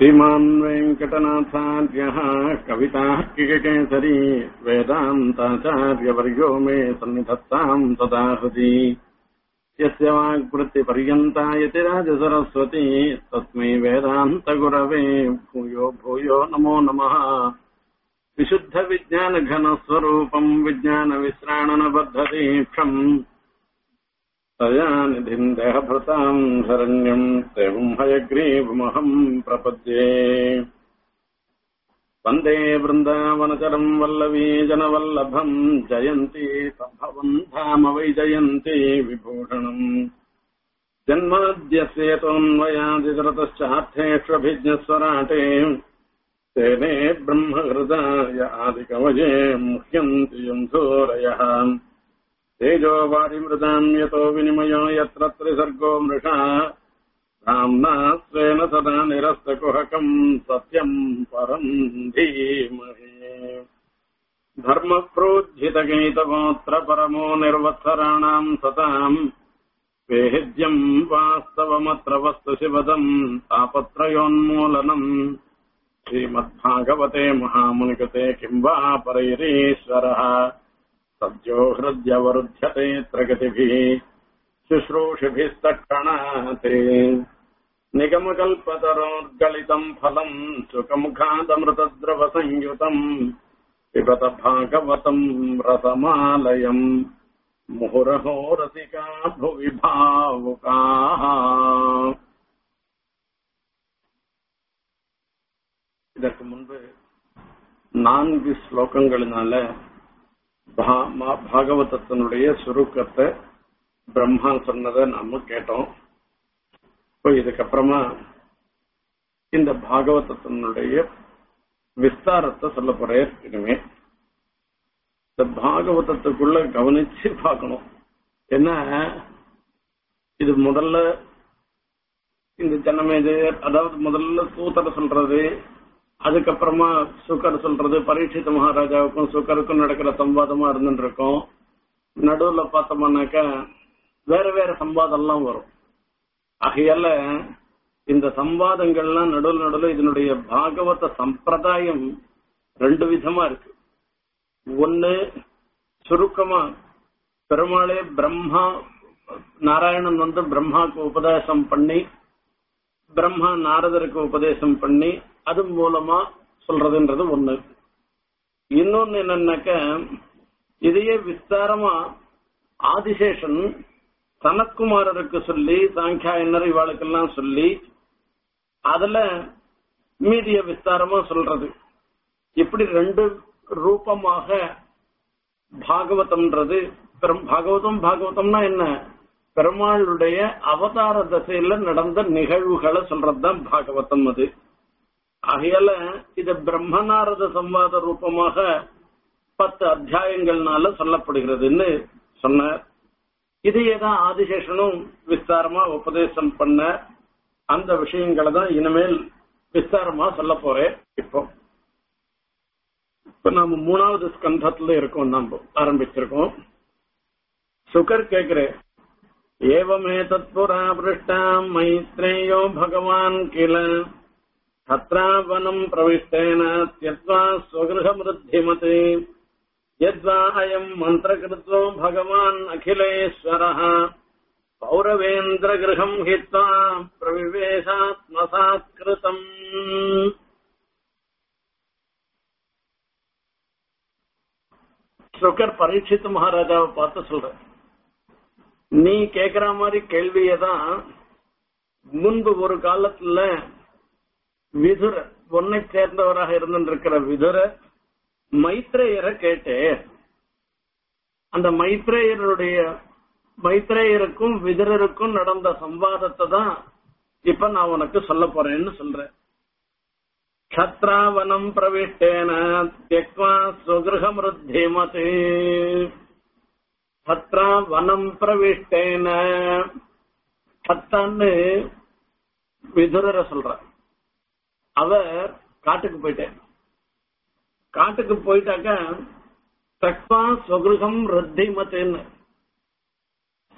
श्रीमान् वेङ्कटनाथार्यः कविताः किककेसरी वेदान्ताचार्यवर्यो मे सन्निधत्ताम् तदा हृदि यस्य वाक्वृत्तिपर्यन्ता यतिराजसरस्वती तस्मै वेदान्तगुरवे भूयो भूयो नमो नमः विशुद्धविज्ञानघनस्वरूपम् विज्ञानविश्राणनबद्धदीक्षम् तया निधिम् देहभृताम् शरण्यम् देवम् हयग्रीवमहम् प्रपद्ये वन्दे वृन्दावनचरम् वल्लवी जनवल्लभम् जयन्ती सम्भवम् धाम वै जयन्ती विभूषणम् जन्माद्यस्येतोऽन्वयादितरतश्चार्थेष्वभिज्ञस्वराटे तेने ब्रह्महृदाय आदिकवये मुह्यन्ति यन्धूरयः तेजो वारिमृदाम् यतो विनिमयो यत्र त्रिसर्गो मृषा राम्ना स्वेन सदा निरस्तकुहकम् सत्यम् परम् धीमहि धर्मप्रोज्झितगीतगोत्र परमो निर्वत्सराणाम् सताम् वेहिद्यम् वास्तवमत्र वस्तु शिवदम् तापत्रयोन्मूलनम् श्रीमद्भागवते महामुनिकते किम् वा परैरीश्वरः सद्यो हृद्यवरुध्यते प्रगतिभिः शुश्रूषिभिस्तक्षणाते निगमकल्पतरोर्गलितम् फलम् सुखमुखादमृतद्रवसंयुतम् पिबत भागवतम् रसमालयम् मुहुरहो रसिका भुवि भावुकाः இதற்கு முன்பு நான்கு ஸ்லோகங்களினால பாகவதத்தினுடைய சுருக்கத்தை பிரம்மா சொன்னதை நாம கேட்டோம் இப்போ இதுக்கப்புறமா இந்த பாகவதத்தினுடைய விஸ்தாரத்தை சொல்ல போறேன் இனிமே இந்த பாகவதத்துக்குள்ள கவனிச்சு பார்க்கணும் என்ன இது முதல்ல இந்த ஜனமேது அதாவது முதல்ல சூத்தரை சொல்றது அதுக்கப்புறமா சுக்கர் சொல்றது பரீட்சித மகாராஜாவுக்கும் சுக்கருக்கும் நடக்கிற சம்வாதமா இருந்துட்டு இருக்கோம் நடுவுல பார்த்தோம்னாக்கா வேற வேற சம்வாதம்லாம் வரும் ஆகையால இந்த சம்வாதங்கள்லாம் நடுவில் நடுவில் இதனுடைய பாகவத சம்பிரதாயம் ரெண்டு விதமா இருக்கு ஒன்னு சுருக்கமா பெருமாளே பிரம்மா நாராயணன் வந்து பிரம்மாக்கு உபதேசம் பண்ணி பிரம்மா நாரதருக்கு உபதேசம் பண்ணி அது மூலமா சொல்றதுன்றது ஒண்ணு இன்னொன்னு என்னன்னாக்க இதையே விஸ்தாரமா ஆதிசேஷன் சனத்குமாரருக்கு சொல்லி சாங்கியாயனர் இவாளுக்கெல்லாம் சொல்லி அதுல மீதிய விஸ்தாரமா சொல்றது இப்படி ரெண்டு ரூபமாக பாகவதம்ன்றது பாகவதம் பாகவதம்னா என்ன பெருமாளுடைய அவதார தசையில நடந்த நிகழ்வுகளை சொல்றதுதான் பாகவதம் அது ஆகையால இது பிரம்மநாரத சம்வாத ரூபமாக பத்து அத்தியாயங்கள்னால சொல்லப்படுகிறதுன்னு சொன்னார் இதையேதான் ஆதிசேஷனும் விஸ்தாரமா உபதேசம் பண்ண அந்த விஷயங்களை தான் இனிமேல் விஸ்தாரமா சொல்ல போறேன் இப்போ இப்ப நாம மூணாவது ஸ்கந்தத்துல இருக்கோம் நாம ஆரம்பிச்சிருக்கோம் சுகர் கேக்குறேன் एवमेतत्पुरा पृष्टाम् मैत्रेयो भगवान् किल तत्रावनम् प्रविष्टेन त्यक्त्वा स्वगृहमृद्धिमते यद्वा अयम् मन्त्रकृतो भगवान् अखिलेश्वरः पौरवेन्द्रगृहम् हित्वा प्रविवेशात्मसात्कृतम् சுகர் பரீட்சித்து மகாராஜாவை பார்த்து சொல்ற நீ கேக்குற மாதிரி கேள்வியதான் முன்பு ஒரு காலத்துல விதுர உன்னை சேர்ந்தவராக இருந்திருக்கிற விதுர மைத்ரேயரை கேட்டே அந்த மைத்ரேயருடைய மைத்ரேயருக்கும் விதுரருக்கும் நடந்த சம்வாதத்தை தான் இப்ப நான் உனக்கு சொல்ல போறேன்னு சொல்றேன் க்ஷத்ராவனம் பிரவிஷ்டேன தியக்வா சுகிருஹமிருத்திமதே சத்ரா வனம் பிரவிஷ்டேன சத்தான்னு விதுரரை சொல்ற அவர் காட்டுக்கு போயிட்டேன் காட்டுக்கு போயிட்டாக்க தக்வா சொகிருகம் ருத்திமத்தேன்னு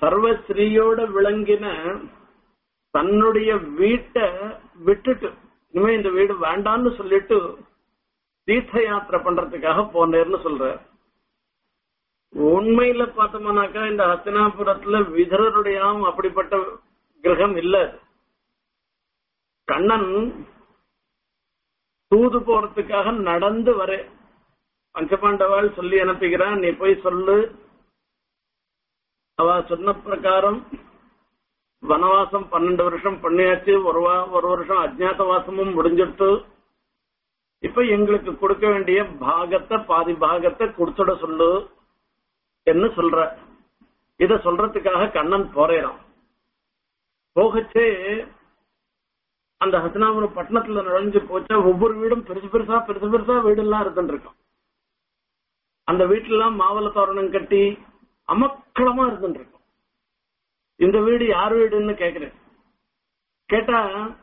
சர்வஸ்ரீயோட விளங்கின தன்னுடைய வீட்டை விட்டுட்டு இனிமே இந்த வீடு வேண்டாம்னு சொல்லிட்டு தீர்த்த யாத்திரை பண்றதுக்காக போனேர்னு சொல்ற உண்மையில பார்த்தோம்னாக்கா இந்த ஹஸ்தினாபுரத்துல விதரருடையாம் அப்படிப்பட்ட கிரகம் இல்ல அது. கண்ணன் தூது போறதுக்காக நடந்து வர பஞ்சபாண்டவாள் சொல்லி அனுப்புகிறான் நீ போய் சொல்லு அவ சொன்ன பிரகாரம் வனவாசம் பன்னெண்டு வருஷம் பண்ணியாச்சு ஒரு வா- ஒரு வருஷம் அஜ்ஞாதவாசமும் முடிஞ்சிட்டு இப்ப எங்களுக்கு கொடுக்க வேண்டிய பாகத்தை பாதி பாகத்தை கொடுத்துட சொல்லு என்ன சொல்ற இத சொல்றதுக்காக கண்ணன் போறேறான் போகச்சே அந்த ஹசனாபுரம் பட்டணத்துல நுழைஞ்சு போச்சா ஒவ்வொரு வீடும் பெருசு பெருசா பெருசு பெருசா வீடெல்லாம் இருந்துட்டு இருக்கும் அந்த வீட்டுலாம் மாவள தோரணம் கட்டி அமக்களமா இருந்துட்டு இருக்கும் இந்த வீடு யார் வீடுன்னு கேக்குறேன் கேட்டா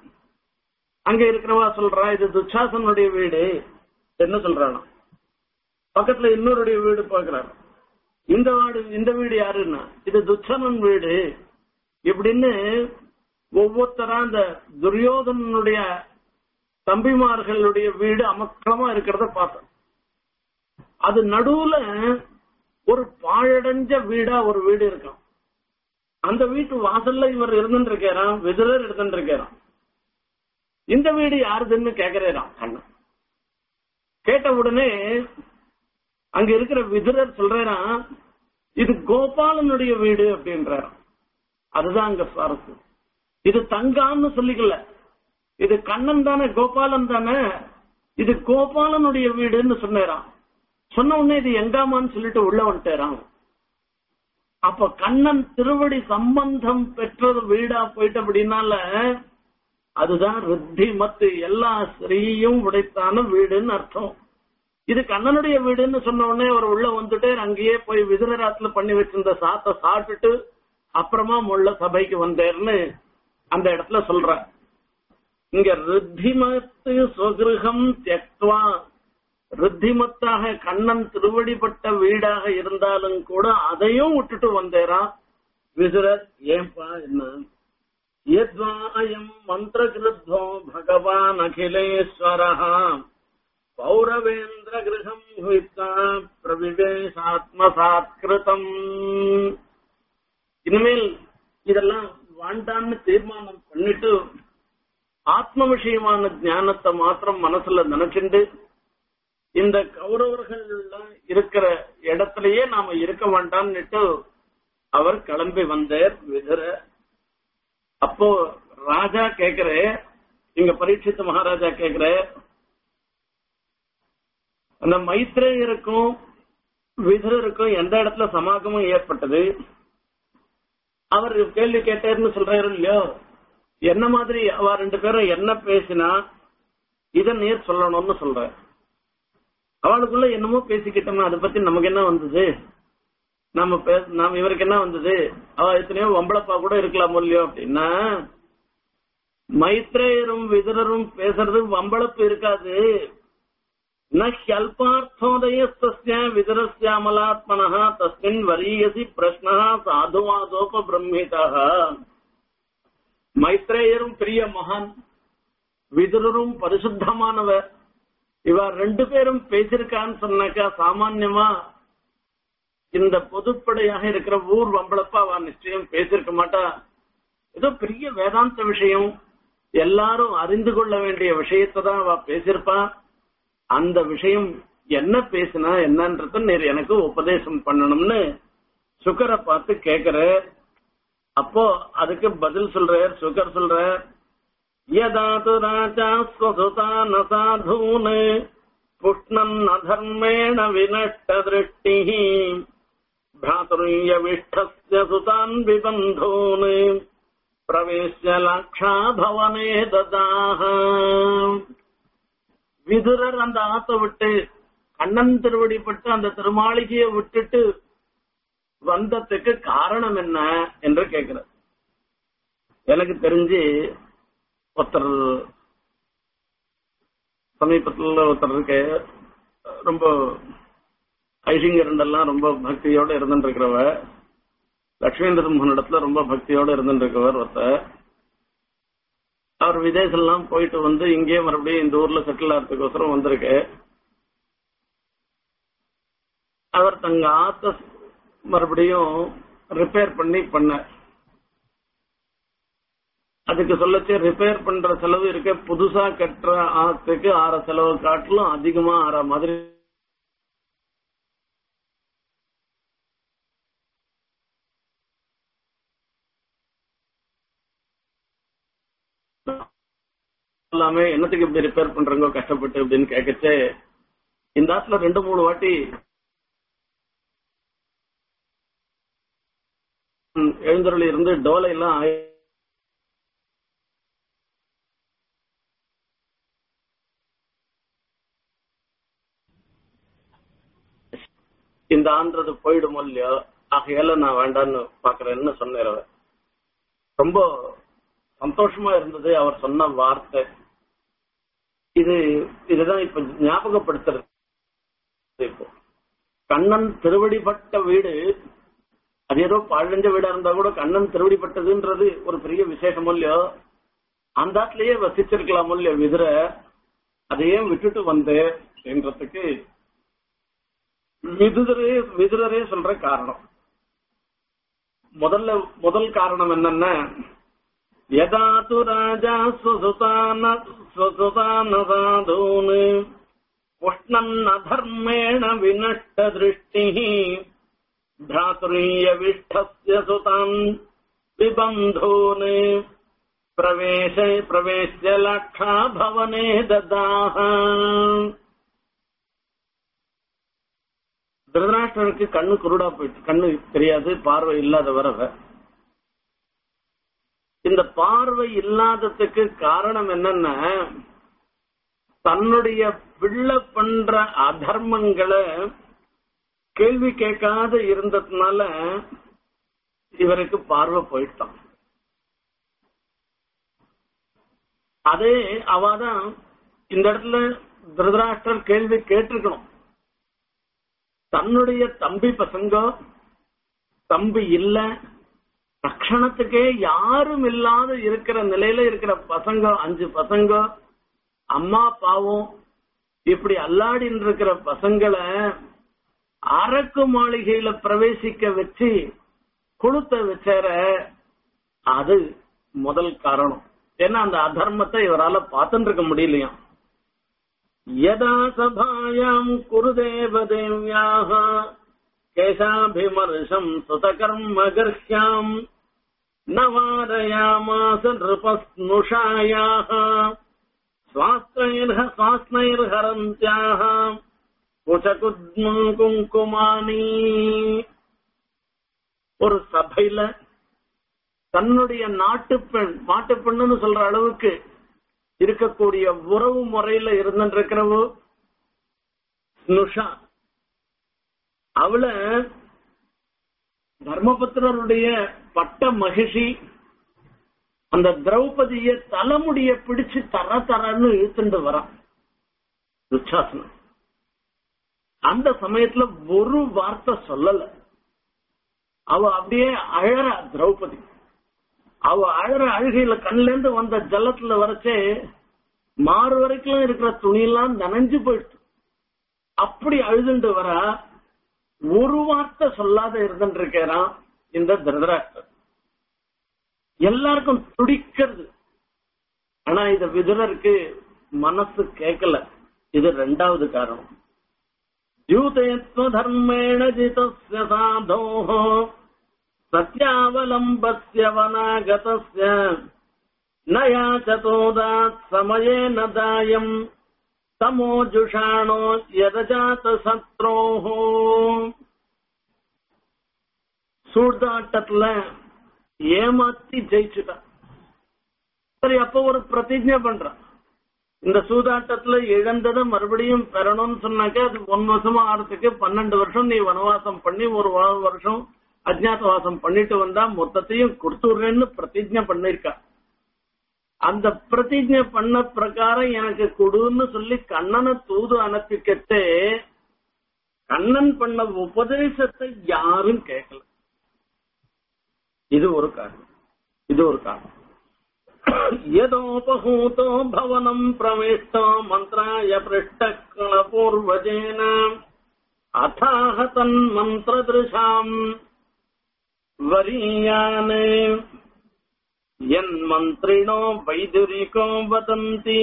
அங்க இருக்கிறவா சொல்றா இது துச்சாசனுடைய வீடு என்ன சொல்றானா பக்கத்துல இன்னொருடைய வீடு பாக்குறாரு இந்த வீடு இந்த வீடு யாருன்னா இது துச்சனன் வீடு இப்படின்னு ஒவ்வொருத்தரா அந்த துரியோதனனுடைய தம்பிமார்களுடைய வீடு அமக்கலமா இருக்கிறத பார்த்தோம் அது நடுவுல ஒரு பாழடைஞ்ச வீடா ஒரு வீடு இருக்கும் அந்த வீட்டு வாசல்ல இவர் இருந்துட்டு இருக்காராம் விதுரர் இருந்துட்டு இருக்காராம் இந்த வீடு யாருதுன்னு கேக்குறாராம் கண்ணன் கேட்ட உடனே அங்க இருக்கிற விதுரர் சொல்றாராம் இது கோபாலனுடைய வீடு அப்படின்றாராம் அதுதான் அங்க சுவாரஸ்யம் இது தங்கான்னு சொல்லிக்கல இது கண்ணன் தானே கோபாலன் தானே இது கோபாலனுடைய வீடுன்னு சொன்னாராம் சொன்ன உடனே இது எங்காமான்னு சொல்லிட்டு உள்ள வந்துட்டாராம் அப்ப கண்ணன் திருவடி சம்பந்தம் பெற்றது வீடா போயிட்டு அப்படின்னால அதுதான் ரித்தி மத்து எல்லா ஸ்ரீயும் உடைத்தான வீடுன்னு அர்த்தம் இது கண்ணனுடைய வீடுன்னு சொன்ன உடனே அவர் உள்ள வந்துட்டு அங்கேயே போய் விதுரராத்துல பண்ணி வச்சிருந்த சாத்தை சாப்பிட்டுட்டு அப்புறமா முள்ள சபைக்கு வந்தேர்னு அந்த இடத்துல சொல்ற இங்க ரித்திமத்து சொகிருகம் தியக்வா ரித்திமத்தாக கண்ணன் திருவடிப்பட்ட வீடாக இருந்தாலும் கூட அதையும் விட்டுட்டு வந்தேரா விதுரர் ஏன்பா என்ன யத்வா அயம் மந்திரகிருத்தோ பகவான் அகிலேஸ்வரஹா பௌரவேந்திர கிரகம் ஹித்தா பிரவிவேசாத்மசாத்கிருதம் இனிமேல் இதெல்லாம் வாண்டான்னு தீர்மானம் பண்ணிட்டு ஆத்ம விஷயமான ஞானத்தை மாத்திரம் மனசுல நினைச்சுண்டு இந்த கௌரவர்கள் இருக்கிற இடத்திலேயே நாம இருக்க வேண்டாம்னுட்டு அவர் கிளம்பி வந்தார் விதுர அப்போ ராஜா கேக்குற இங்க பரீட்சித்து மகாராஜா கேக்குற அந்த மைத்ரேயருக்கும் விதுரருக்கும் எந்த இடத்துல சமாகமும் ஏற்பட்டது அவர் கேள்வி கேட்டாருன்னு சொல்றாரு இல்லையோ என்ன மாதிரி அவ ரெண்டு பேரும் என்ன பேசினா இத நீர் சொல்லணும்னு சொல்ற அவளுக்குள்ள என்னமோ பேசிக்கிட்டோம்னா அதை பத்தி நமக்கு என்ன வந்தது நம்ம பேச நாம இவருக்கு என்ன வந்தது அவ எத்தனையோ வம்பளப்பா கூட இருக்கலாம் இல்லையோ அப்படின்னா மைத்ரேயரும் விதுரரும் பேசுறது வம்பளப்பு இருக்காது நல்பார்த்தோதயஸ்திய விதுரஸ்யாமலாத்மன தஸ்மின் வரியசி பிரஷ்னா சாதுவாதோப பிரம்மிதா மைத்ரேயரும் பெரிய மகான் விதுரரும் பரிசுத்தமானவர் இவ ரெண்டு பேரும் பேசிருக்கான்னு சொன்னாக்கா சாமான்யமா இந்த பொதுப்படையாக இருக்கிற ஊர் வம்பளப்பா அவ நிச்சயம் பேசிருக்க மாட்டா ஏதோ பெரிய வேதாந்த விஷயம் எல்லாரும் அறிந்து கொள்ள வேண்டிய விஷயத்தை தான் அவ பேசியிருப்பா அந்த விஷயம் என்ன பேசினா என்னன்றத நீர் எனக்கு உபதேசம் பண்ணணும்னு சுகரை பார்த்து கேக்குற அப்போ அதுக்கு பதில் சொல்றார் சுகர் சொல்றார் யதாது ராஜா ஸ்வசுதா ந சாதூன் புஷ்ணன் அதர்மேண வினஷ்ட திருஷ்டி भ्रातुर्यविष्ठस्य सुतान् विबन्धून् प्रवेश्य लाक्षाभवने ददाः விதுரர் அந்த ஆத்த விட்டு கண்ணன் திருவடிப்பட்டு அந்த திருமாளிகையை விட்டுட்டு வந்ததுக்கு காரணம் என்ன என்று கேட்கிறார் எனக்கு தெரிஞ்சு ஒருத்தர் சமீபத்தில் ஒருத்தர் இருக்கு ரொம்ப ஐசிங்கரண்டெல்லாம் ரொம்ப பக்தியோட இருந்துட்டு இருக்கிறவ லட்சுமி நரசிம்மனிடத்துல ரொம்ப பக்தியோட இருந்துட்டு இருக்கவர் ஒருத்தர் அவர் விதேசம் எல்லாம் போயிட்டு வந்து இங்கேயே மறுபடியும் இந்த ஊர்ல செட்டில் ஆகிறதுக்கோசரம் வந்திருக்கு அவர் தங்க ஆத்த மறுபடியும் ரிப்பேர் பண்ணி பண்ணார் அதுக்கு சொல்லச்சு ரிப்பேர் பண்ற செலவு இருக்க புதுசா கட்டுற ஆத்துக்கு ஆற செலவு காட்டிலும் அதிகமா ஆற மாதிரி எல்லாமே என்னத்துக்கு இப்படி ரிப்பேர் பண்றீங்க கஷ்டப்பட்டு அப்படின்னு கேட்கச்சே இந்த ஆத்துல ரெண்டு மூணு வாட்டி எழுந்தருளி இருந்து டோலை எல்லாம் ஆயி- இந்த ஆன்றது போயிடும் இல்லையோ ஆகையால நான் வேண்டான்னு பாக்குறேன்னு சொன்னார் அவர் ரொம்ப சந்தோஷமா இருந்தது அவர் சொன்ன வார்த்தை இது இதுதான் இப்ப ஞாபகப்படுத்துறது இப்போ கண்ணன் திருவடிப்பட்ட வீடு அது ஏதோ பழஞ்ச வீடா இருந்தா கூட கண்ணன் திருவடிப்பட்டதுன்றது ஒரு பெரிய விசேஷம் இல்லையோ அந்த ஆட்லயே வசிச்சிருக்கலாம் இல்லையோ விதுர அதையே விட்டுட்டு வந்து என்றதுக்கு விதுரே விதுரரே சொல்ற காரணம் முதல்ல முதல் காரணம் என்னன்னா யதா து ராஜா சுசுதான சுசுதான சாதூன் உஷ்ணன்ன தர்மேண வினஷ்ட திருஷ்டி भ्रातुरीयविष्ठस्य सुतान् विबन्धून् प्रवेश प्रवेश्य लक्षा भवने ददाः திருதராஷ்டனுக்கு கண்ணு குருடா போயிட்டு கண்ணு தெரியாது பார்வை இல்லாதவர் அவர் இந்த பார்வை இல்லாததுக்கு காரணம் என்னன்னா தன்னுடைய பிள்ளை பண்ற அதர்மங்களை கேள்வி கேட்காத இருந்ததுனால இவருக்கு பார்வை போயிட்டான் அதே அவாதான் இந்த இடத்துல திருதராஷ்டர் கேள்வி கேட்டிருக்கணும் தன்னுடைய தம்பி பசங்க தம்பி இல்ல ரక్షணத்துக்கே யாரும் இல்லாத இருக்கிற நிலையில இருக்கிற பசங்க அஞ்சு பசங்க அம்மா பாவம் இப்படி அல்லாடின்னு இருக்கிற பசங்களை அரக்கு மாளிகையில பிரவேசிக்க வச்சு கொளுத்த வச்சார அது முதல் காரணம் ஏன்னா அந்த அதர்மத்தை இவரால பார்த்துட்டு இருக்க முடியலையாம் யதா சபாயாம் குருதேவ தேவ்யாக கேசாபிமர்ஷம் சுதகர்ம கர்ஹ்யாம் நவாரயாமாச நிருபஸ்னுஷாயாக स्वास्त्रैर्ह स्वास्नैर्हरन्त्याः குச்சகுத்மம் குங்குமானி ஒரு சபையில தன்னுடைய நாட்டு பெண் மாட்டு பெண்ணுன்னு சொல்ற அளவுக்கு இருக்கக்கூடிய உறவு முறையில இருந்துருக்கிறவோ ஸ்னுஷா அவளை தர்மபுத்திரருடைய பட்ட மகிழ்ச்சி அந்த திரௌபதிய தலைமுடிய பிடிச்சு தர தரன்னு இழுத்துட்டு வரான் துச்சாசனம் அந்த சமயத்துல ஒரு வார்த்தை சொல்லல அவ அப்படியே அழறா திரௌபதி அவ அழற அழுகையில கண்ல இருந்து வந்த ஜலத்துல வரைச்சே மாறு வரைக்கும் இருக்கிற துணியெல்லாம் நனைஞ்சு போயிடுச்சு அப்படி அழுதுண்டு வர ஒரு வார்த்தை சொல்லாத இருந்துட்டு இருக்கிறான் இந்த திருதராஷ்டர் எல்லாருக்கும் துடிக்கிறது ஆனா இத விதுரருக்கு மனசு கேட்கல இது ரெண்டாவது காரணம் द्यूतेत्वधर्मेण जितस्य साधोः सत्यावलम्बस्य वनागतस्य न याचतोदात् समयेन दायम् तमोजुषाणो यदजातशत्रोः சூதாட்டத்துல ஏமாத்தி ஜெயிச்சுட்டான் சரி அப்ப ஒரு பிரதிஜை பண்றான் இந்த சூதாட்டத்துல இழந்ததை மறுபடியும் பெறணும்னு சொன்னாக்க அது ஒன் வருஷமா ஆறதுக்கு பன்னெண்டு வருஷம் நீ வனவாசம் பண்ணி ஒரு வா- வருஷம் அஜ்ஞாதவாசம் பண்ணிட்டு வந்தா மொத்தத்தையும் கொடுத்துடுறேன்னு பிரதிஜை பண்ணிருக்கா அந்த பிரதிஜை பண்ண பிரகாரம் எனக்கு கொடுன்னு சொல்லி கண்ணனை தூது அனுப்பிக்கட்டே கண்ணன் பண்ண உபதேசத்தை யாரும் கேட்கல இது ஒரு காரணம் இது ஒரு காரணம் यदोपहूतो भवनम् प्रविष्टो मन्त्राय पृष्टकणपूर्वजेन अथाह तन्मन्त्रदृशाम् वरीयान् यन्मन्त्रिणो वैदुरिको वदन्ति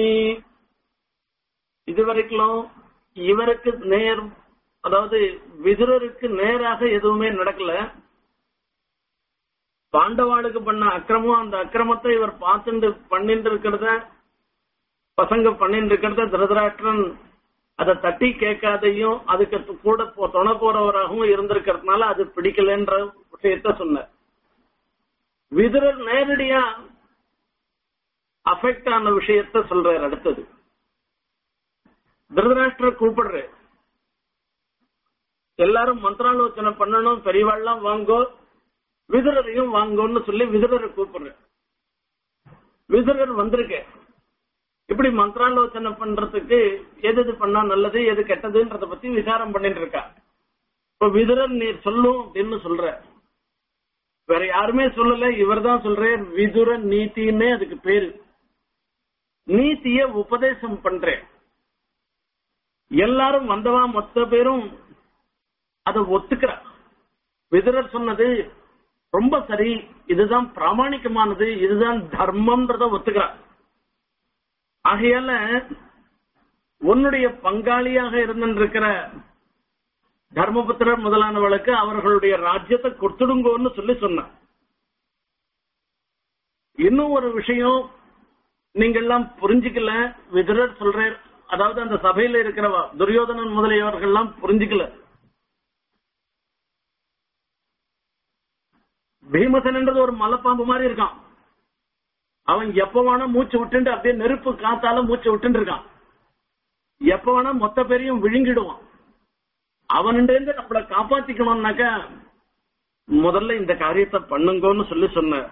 இதுவரைக்கும் இவருக்கு நேர் அதாவது விதுரருக்கு நேராக எதுவுமே நடக்கல பாண்டவாளுக்கு பண்ண அக்கிரமம் அந்த அக்கிரமத்தை இவர் பார்த்துட்டு பண்ணிட்டு இருக்கிறத பசங்க பண்ணிட்டு இருக்கிறத திருதராஷ்டிரன் அதை தட்டி கேட்காதையும் அதுக்கு கூட போ- துணை போறவராகவும் இருந்திருக்கிறதுனால அது பிடிக்கலன்ற விஷயத்த சொன்னார் விதுரர் நேரடியா அஃபெக்ட் ஆன விஷயத்த சொல்றாரு அடுத்தது திருதராஷ்டிர கூப்பிடுற எல்லாரும் மந்திராலோசனை பண்ணணும் பெரியவாள்லாம் வாங்கோ விதுரரையும் வாங்கோன்னு சொல்லி விதுரரை கூப்பிடுற விதுரர் வந்திருக்க இப்படி மந்திராலோசனை பண்றதுக்கு எது எது பண்ணா நல்லது எது கெட்டதுன்றத பத்தி விசாரம் பண்ணிட்டு இருக்கா இப்ப விதுரர் நீர் சொல்லும் அப்படின்னு சொல்ற வேற யாருமே சொல்லல இவர்தான் சொல்றார் விதுர நீத்தின்னே அதுக்கு பேரு நீதிய உபதேசம் பண்றேன் எல்லாரும் வந்தவா மொத்த பேரும் அதை ஒத்துக்கிறா விதுரர் சொன்னது ரொம்ப சரி இதுதான் பிராமணிகமானது இதுதான் தர்மம்ன்றத ஒத்துக்கிறா ஆகையால உன்னுடைய பங்காளியாக இருந்திருக்கிற தர்மபுத்திரர் முதலானவளுக்கு அவர்களுடைய ராஜ்யத்தை கொடுத்துடுங்கோன்னு சொல்லி சொன்னான் இன்னும் ஒரு விஷயம் நீங்க எல்லாம் புரிஞ்சுக்கல விதுரர் சொல்றார் அதாவது அந்த சபையில இருக்கிறவா துரியோதனன் முதலியவர்கள் எல்லாம் புரிஞ்சுக்கல பீமசன்ன்றது ஒரு மலைப்பாம்பு மாதிரி இருக்கான் அவன் எப்ப வேணா மூச்சு விட்டுண்டு அப்படியே நெருப்பு காத்தால மூச்சு விட்டுட்டு இருக்கான் எப்ப வேணா மொத்த பேரையும் விழுங்கிடுவான் அவனிருந்து நம்மளை காப்பாத்திக்கணும்னாக்க முதல்ல இந்த காரியத்தை பண்ணுங்கன்னு சொல்லி சொன்ன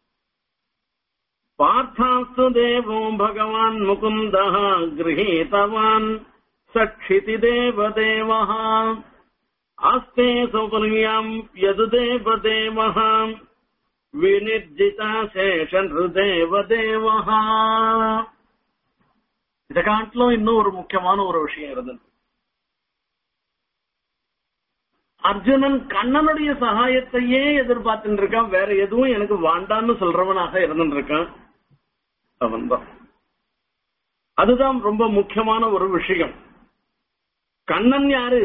பார்த்தாஸ்து தேவோ பகவான் முகுந்த கிரகீதவான் சக்ஷிதி தேவதேவः ஆஸ்தே சௌபர்யாம் யது தேவதேவः வினிர்ஜிதா சேஷன் தேவதேவः இதை காட்டிலும் இன்னும் ஒரு முக்கியமான ஒரு விஷயம் இருந்தது அர்ஜுனன் கண்ணனுடைய சகாயத்தையே எதிர்பார்த்துட்டு இருக்கான் வேற எதுவும் எனக்கு வாண்டான்னு சொல்றவனாக இருந்துட்டு இருக்கான் அவன்தான் அதுதான் ரொம்ப முக்கியமான ஒரு விஷயம் கண்ணன் யாரு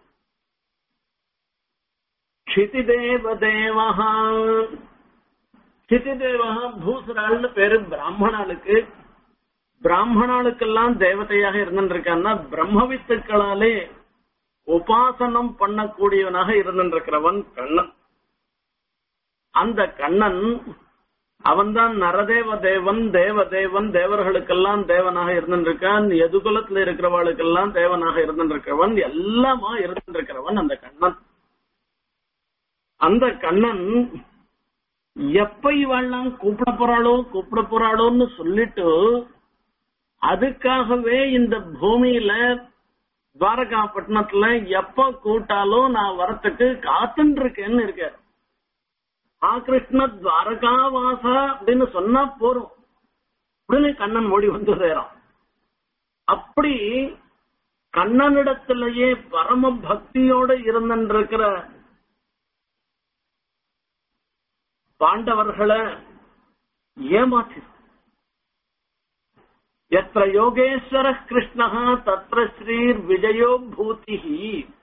க்ஷிதிதேவ தேவஹா க்ஷிதிதேவஹா பூசராள்னு பேரு பிராமணாளுக்கு பிராமணாளுக்கெல்லாம் தேவதையாக இருந்துருக்கான்னா பிரம்மவித்துக்களாலே உபாசனம் பண்ணக்கூடியவனாக இருந்திருக்கிறவன் கண்ணன் அந்த கண்ணன் அவன்தான் நரதேவ தேவன் தேவ தேவன் தேவர்களுக்கெல்லாம் தேவனாக இருந்திருக்கான் எதுகுலத்துல இருக்கிறவளுக்கெல்லாம் தேவனாக இருந்திருக்கிறவன் எல்லாமா இருந்திருக்கிறவன் அந்த கண்ணன் அந்த கண்ணன் எப்ப இவாள்லாம் கூப்பிட போறாளோ கூப்பிட போறாளோன்னு சொல்லிட்டு அதுக்காகவே இந்த பூமியில துவாரகாப்பட்டினத்துல எப்ப கூட்டாலும் நான் வரத்துக்கு காத்துட்டு இருக்கேன்னு இருக்க ஆ கிருஷ்ண துவாரகாவாசா அப்படின்னு சொன்னா போறோம் உடனே கண்ணன் ஓடி வந்து சேரும் அப்படி கண்ணனிடத்திலேயே பரம பக்தியோட இருந்திருக்கிற பாண்டவர்களை ஏமாற்றி எத்திர யோகேஸ்வர கிருஷ்ணா தத்திர ஸ்ரீர் விஜயோ பூதிஹி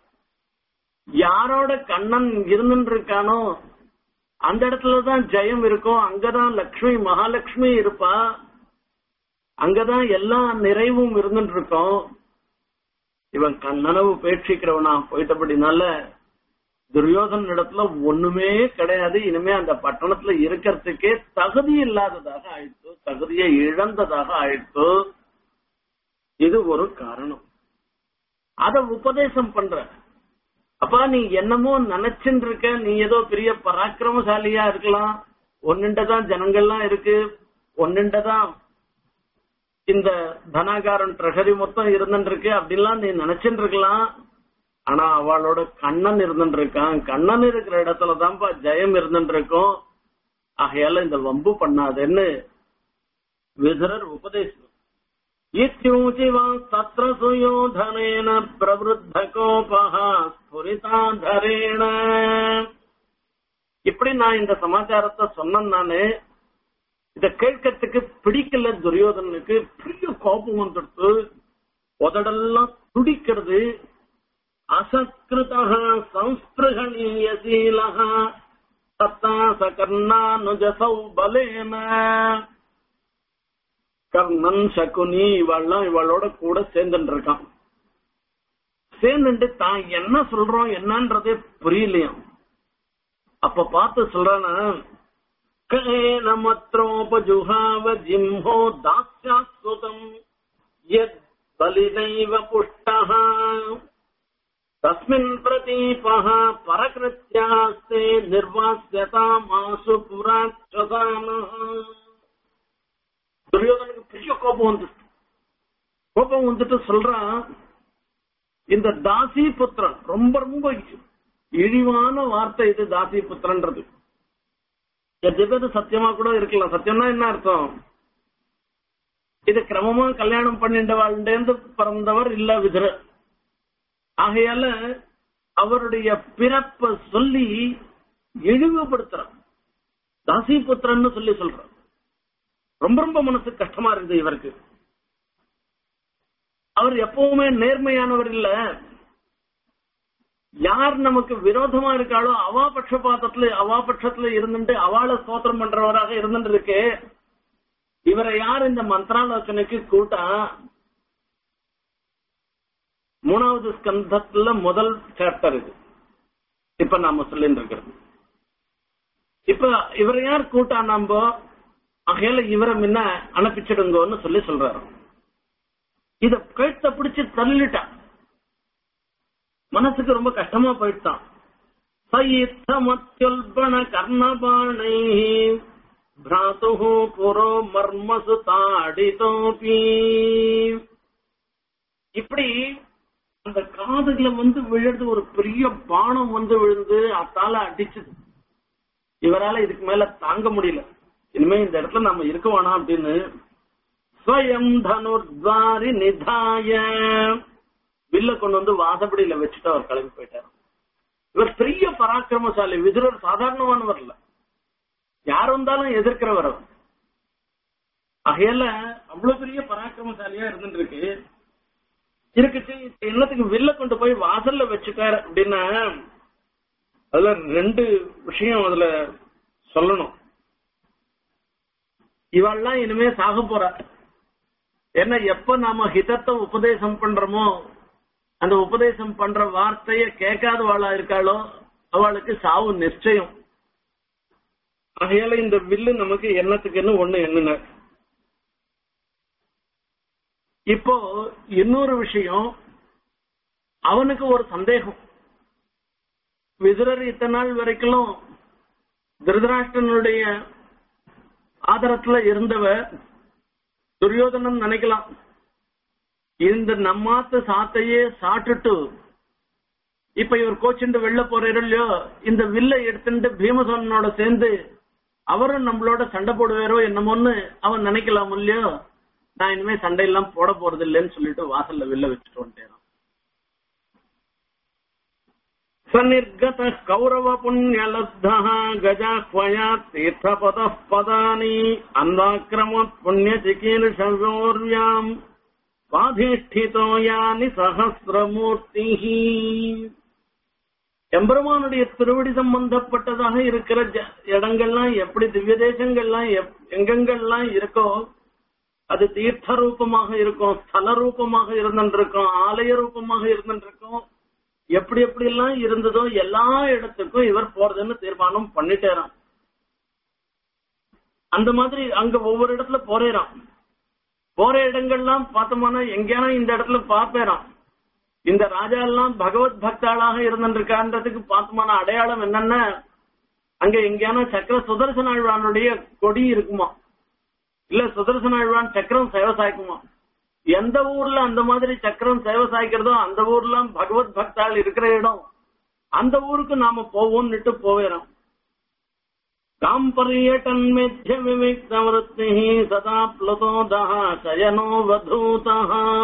யாரோட கண்ணன் இருந்துட்டு இருக்கானோ அந்த இடத்துலதான் ஜெயம் இருக்கும் அங்கதான் லக்ஷ்மி மகாலட்சுமி இருப்பா அங்கதான் எல்லா நிறைவும் இருந்துட்டு இருக்கும் இவன் கண்ணனவு பேட்சிக்கிறவனா போயிட்டபடினால துரியோதன இடத்துல ஒண்ணுமே கிடையாது இனிமே அந்த பட்டணத்துல இருக்கிறதுக்கே தகுதி இல்லாததாக ஆயிடுச்சு தகுதியை இழந்ததாக ஆயிடுச்சு இது ஒரு காரணம் அத உபதேசம் பண்ற அப்பா நீ என்னமோ நினைச்சுட்டு இருக்க நீ ஏதோ பெரிய பராக்கிரமசாலியா இருக்கலாம் ஒன்னுண்டதான் ஜனங்கள்லாம் இருக்கு ஒன்னுண்டதான் இந்த தனாகாரன் ட்ரெஷரி மொத்தம் இருந்துட்டு இருக்கு அப்படிலாம் நீ நினைச்சுட்டு இருக்கலாம் ஆனா அவளோட கண்ணன் இருந்துட்டு இருக்கான் கண்ணன் இருக்கிற இடத்துல தான்ப்பா ஜெயம் இருந்துட்டு இருக்கும் ஆகையால இந்த வம்பு பண்ணாதுன்னு விதுரர் உபதேசம் இத்தியூச்சிவா தத்ர சுயோதனேன பிரவருத்த கோபா ஸ்புரிதாதரேண இப்படி நான் இந்த சமாச்சாரத்தை சொன்னேன் நானு இத கேட்கறதுக்கு பிடிக்கல துரியோதனனுக்கு பெரிய கோபம் வந்துடுத்து உதடெல்லாம் துடிக்கிறது அசத்கிருத சம்ஸ்பிருகணீயசீல சத்தா சகர்ணானுஜசௌ பலேன கர்ணன் சகுனி இவாள்லாம் இவளோட கூட சேர்ந்துட்டு இருக்கான் சேர்ந்துட்டு தான் என்ன சொல்றோம் என்னன்றதே புரியலையாம் அப்ப பார்த்து சொல்றானா கேனமத்ரோபஜுஹாவ ஜிம்ஹோ தாஸ்யாஸ்வதம் யத் பலினைவ புஷ்டः தஸ்மின் பிரதீபः பரகிருத்யாஸ்தே நிர்வாஸ்யதாமாசு புராட்சதானः துரியோதனுக்கு பெரிய கோபம் வந்துட்டு கோபம் வந்துட்டு சொல்றான் இந்த தாசி புத்திரன் ரொம்ப ரொம்ப இழிவான வார்த்தை இது தாசி புத்திரன்றது எது பேரு சத்தியமா கூட இருக்கலாம் சத்தியம்னா என்ன அர்த்தம் இது கிரமமா கல்யாணம் பண்ணிட்ட வாழ்ந்தேந்து பிறந்தவர் இல்ல விதுர ஆகையால அவருடைய பிறப்ப சொல்லி இழிவுபடுத்துறான் தாசி புத்திரன்னு சொல்லி சொல்றான் ரொம்ப ரொம்ப மனசு கஷ்டமா இருக்குது இவருக்கு அவர் எப்பவுமே நேர்மையானவர் இல்ல யார் நமக்கு விரோதமா இருக்காளோ அவா பட்சபாதத்துல அவா பட்சத்துல இருந்துட்டு அவளை ஸ்தோத்திரம் பண்றவராக இருந்துட்டு இருக்கு இவரை யார் இந்த மந்திராலோசனைக்கு கூட்டா மூணாவது ஸ்கந்தத்துல முதல் சாப்டர் இது இப்ப நாம சொல்லிட்டு இருக்கிறது இப்ப இவரை யார் கூட்டா நம்ப ஆகையால இவரை முன்ன அனுப்பிச்சிடுங்கன்னு சொல்லி சொல்றாரு இத கழுத்த பிடிச்சு தள்ளிட்டான் மனசுக்கு ரொம்ப கஷ்டமா போயிட்டான் சயித்தமத்யுல்பண கர்ணபாணை பிராத்து புரோ மர்மசு தாடிதோபி இப்படி அந்த காதுல வந்து விழுந்து ஒரு பெரிய பானம் வந்து விழுந்து அத்தால அடிச்சுது இவரால இதுக்கு மேல தாங்க முடியல இனிமே இந்த இடத்துல நம்ம இருக்க வேணாம் அப்படின்னு ஸ்வயம் தனுர்வாரி நிதாய வில்ல கொண்டு வந்து வாசப்படியில வச்சுட்டு அவர் கிளம்பி போயிட்டார் இவர் பெரிய பராக்கிரமசாலி விதுரர் சாதாரணமானவர் இல்ல யார் வந்தாலும் எதிர்க்கிறவர் அவர் ஆகையால அவ்வளவு பெரிய பராக்கிரமசாலியா இருந்துட்டு இருக்கு இருக்குச்சு என்னத்துக்கு வில்ல கொண்டு போய் வாசல்ல வச்சுட்டார் அப்படின்னா அதுல ரெண்டு விஷயம் அதுல சொல்லணும் இவாள்லாம் இனிமே சாக போறா ஏன்னா எப்ப நாம ஹிதத்தை உபதேசம் பண்றோமோ அந்த உபதேசம் பண்ற வார்த்தைய கேட்காதவாளா இருக்காளோ அவளுக்கு சாவு நிச்சயம் ஆகையால இந்த வில்லு நமக்கு என்னத்துக்குன்னு ஒண்ணு எண்ணுன இப்போ இன்னொரு விஷயம் அவனுக்கு ஒரு சந்தேகம் விதுரர் இத்தனை நாள் வரைக்கும் திருதராஷ்டனுடைய ஆதரத்துல இருந்தவ துரியோதனன் நினைக்கலாம் இந்த நம்மாத்து சாத்தையே சாட்டுட்டு இப்ப இவர் கோச்சுண்டு வெளில போறாரு இல்லையோ இந்த வில்லை எடுத்துட்டு பீமசோனனோட சேர்ந்து அவரும் நம்மளோட சண்டை போடுவாரோ என்னமோன்னு அவன் நினைக்கலாம் இல்லையோ நான் இனிமே சண்டையெல்லாம் போட போறது இல்லைன்னு சொல்லிட்டு வாசல்ல வில்ல வச்சுட்டு வந்துட்டேன் சநிர்கத கௌரவ புண்ணியலப்த கஜாஹ்வயா தீர்த்தபத பதானி அந்தாக்கிரம புண்ணிய சிகீர்ஷோர்யாம் பாதிஷ்டிதோ யானி சகசிரமூர்த்தி எம்பெருமானுடைய திருவடி சம்பந்தப்பட்டதாக இருக்கிற ஜ- இடங்கள்லாம் எப்படி திவ்ய தேசங்கள்லாம் எப்- எங்கெங்கெல்லாம் இருக்கோ அது தீர்த்த ரூபமாக இருக்கும் ஸ்தல ரூபமாக இருந்துருக்கும் ஆலய ரூபமாக இருந்துருக்கும் எப்படி எப்படி எல்லாம் இருந்ததோ எல்லா இடத்துக்கும் இவர் போறதுன்னு தீர்மானம் பண்ணிட்டேராம் அந்த மாதிரி அங்க ஒவ்வொரு இடத்துல போறேறாம் போற இடங்கள்லாம் பார்த்தோம்னா எங்கேனா இந்த இடத்துல பார்ப்பேறாம் இந்த ராஜா எல்லாம் பகவத் பக்தாளாக இருந்திருக்கான்றதுக்கு பார்த்தோம்னா அடையாளம் என்னன்னா அங்க எங்கேயான சக்கர சுதர்சன ஆழ்வானுடைய கொடி இருக்குமா இல்ல சுதர்சன ஆழ்வான் சக்கரம் சேவை சாய்க்குமா எந்த ஊர்ல அந்த மாதிரி சக்கரம் சேவை சாய்க்கிறதோ அந்த ஊர்ல பகவத் பக்தாள் இருக்கிற இடம் அந்த ஊருக்கு நாம போவோம்னுட்டு போவேறோம் தாம் பரியட்டன் மேத்திய விவிக்தவருத்தி சதா பிளதோதா சயனோ வதூதா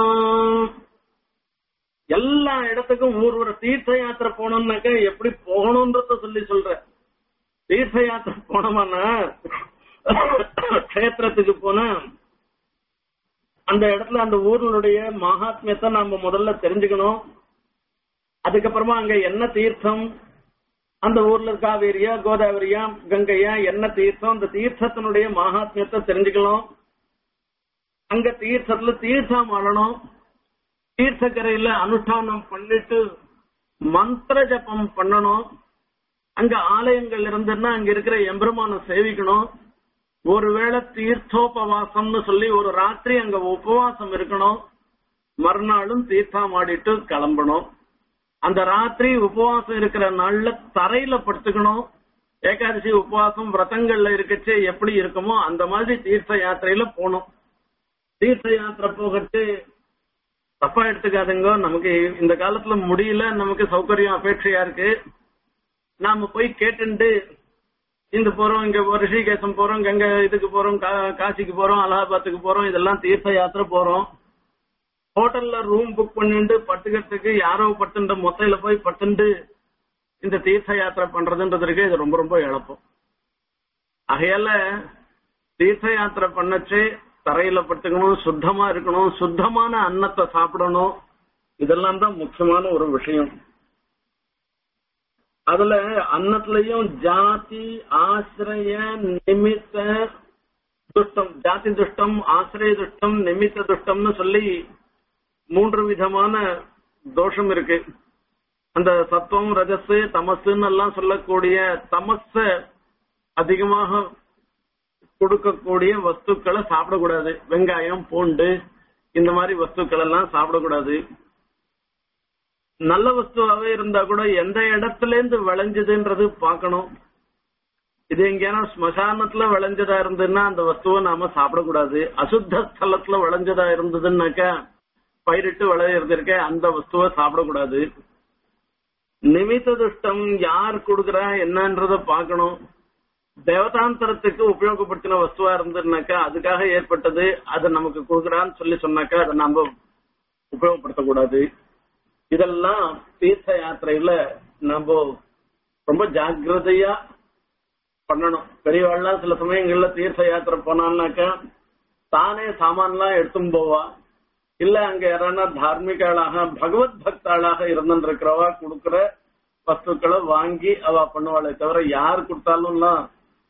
எல்லா இடத்துக்கும் ஊர் ஒரு தீர்த்த யாத்திரை போனோம்னாக்க எப்படி போகணும்ன்றத சொல்லி சொல்ற தீர்த்த யாத்திரை போனோம்னா கஷேத்திரத்துக்கு போனா அந்த இடத்துல அந்த ஊர்களுடைய மகாத்மியத்தை நாம முதல்ல தெரிஞ்சுக்கணும் அதுக்கப்புறமா அங்க என்ன தீர்த்தம் அந்த ஊர்ல காவேரியா கோதாவரியா கங்கையா என்ன தீர்த்தம் அந்த தீர்த்தத்தினுடைய மகாத்மியத்தை தெரிஞ்சுக்கணும் அங்க தீர்த்தத்துல தீர்த்தம் ஆடணும் தீர்த்தக்கரையில அனுஷ்டானம் பண்ணிட்டு மந்திர ஜபம் பண்ணணும் அங்க ஆலயங்கள் இருந்துன்னா அங்க இருக்கிற எம்பெருமான சேவிக்கணும் ஒருவேளை தீர்த்தோபவாசம்னு சொல்லி ஒரு ராத்திரி அங்க உபவாசம் இருக்கணும் மறுநாளும் தீர்த்தம் ஆடிட்டு கிளம்பணும் அந்த ராத்திரி உபவாசம் இருக்கிற நாள்ல தரையில படுத்துக்கணும் ஏகாதசி உபவாசம் விரதங்கள்ல இருக்கச்சே எப்படி இருக்குமோ அந்த மாதிரி தீர்த்த யாத்திரையில போகணும் தீர்த்த யாத்திரை போகட்டு தப்பா எடுத்துக்காதுங்க நமக்கு இந்த காலத்துல முடியல நமக்கு சௌகரியம் அபேட்சையா இருக்கு நாம போய் கேட்டுண்டு இந்த போறோம் இங்க ரிஷிகேசம் போறோம் கங்கை இதுக்கு போறோம் கா- காசிக்கு போறோம் அலகாபாத்துக்கு போறோம் இதெல்லாம் தீர்த்த யாத்திரை போறோம் ஹோட்டல்ல ரூம் புக் பண்ணிட்டு பட்டுக்கிறதுக்கு யாரோ பட்டுன்ற மொத்தையில போய் பட்டுண்டு இந்த தீர்த்த யாத்திரை பண்றதுன்றதுக்கு இது ரொம்ப ரொம்ப இழப்போம் ஆகையால தீர்த்த யாத்திரை பண்ணச்சு தரையில பட்டுக்கணும் சுத்தமா இருக்கணும் சுத்தமான அன்னத்தை சாப்பிடணும் இதெல்லாம் தான் முக்கியமான ஒரு விஷயம் அதுல அன்னத்திலையும் ஜாதி ஆசிரிய நிமித்த துஷ்டம் ஜாதி துஷ்டம் ஆசிரிய துஷ்டம் நிமித்த துஷ்டம்னு சொல்லி மூன்று விதமான தோஷம் இருக்கு அந்த சத்துவம் ரஜஸ் தமசுன்னு எல்லாம் சொல்லக்கூடிய தமச அதிகமாக கொடுக்கக்கூடிய வஸ்துக்களை சாப்பிடக்கூடாது வெங்காயம் பூண்டு இந்த மாதிரி வஸ்துக்கள் எல்லாம் சாப்பிடக்கூடாது நல்ல வஸ்துவாவே இருந்தா கூட எந்த இடத்துல இருந்து விளைஞ்சதுன்றது பார்க்கணும் இது எங்கேனா ஸ்மசானத்துல விளைஞ்சதா இருந்ததுன்னா அந்த வஸ்துவை நாம சாப்பிடக்கூடாது அசுத்த ஸ்தலத்துல விளைஞ்சதா இருந்ததுன்னாக்கா பயிரிட்டு விளையிறது இருக்க அந்த வஸ்துவை சாப்பிடக்கூடாது நிமித்த துஷ்டம் யார் கொடுக்கறா என்னன்றத பார்க்கணும் தேவதாந்தரத்துக்கு உபயோகப்படுத்தின வஸ்துவா இருந்ததுனாக்கா அதுக்காக ஏற்பட்டது அதை நமக்கு கொடுக்கறான்னு சொல்லி சொன்னாக்கா அதை நாம உபயோகப்படுத்தக்கூடாது இதெல்லாம் தீர்த்த யாத்திரையில நம்ம ரொம்ப ஜாக்கிரதையா பண்ணணும் பெரியவாள்லாம் சில சமயங்கள்ல தீர்த்த யாத்திரை போனான்னாக்கா தானே சாமான்லாம் எடுத்தும் போவா இல்ல அங்க யாரானா தார்மிகாளாக பகவத் பக்தாளாக இருந்துருக்கிறவா கொடுக்கிற வஸ்துக்களை வாங்கி அவ பண்ணுவாளே தவிர யார் கொடுத்தாலும்லாம்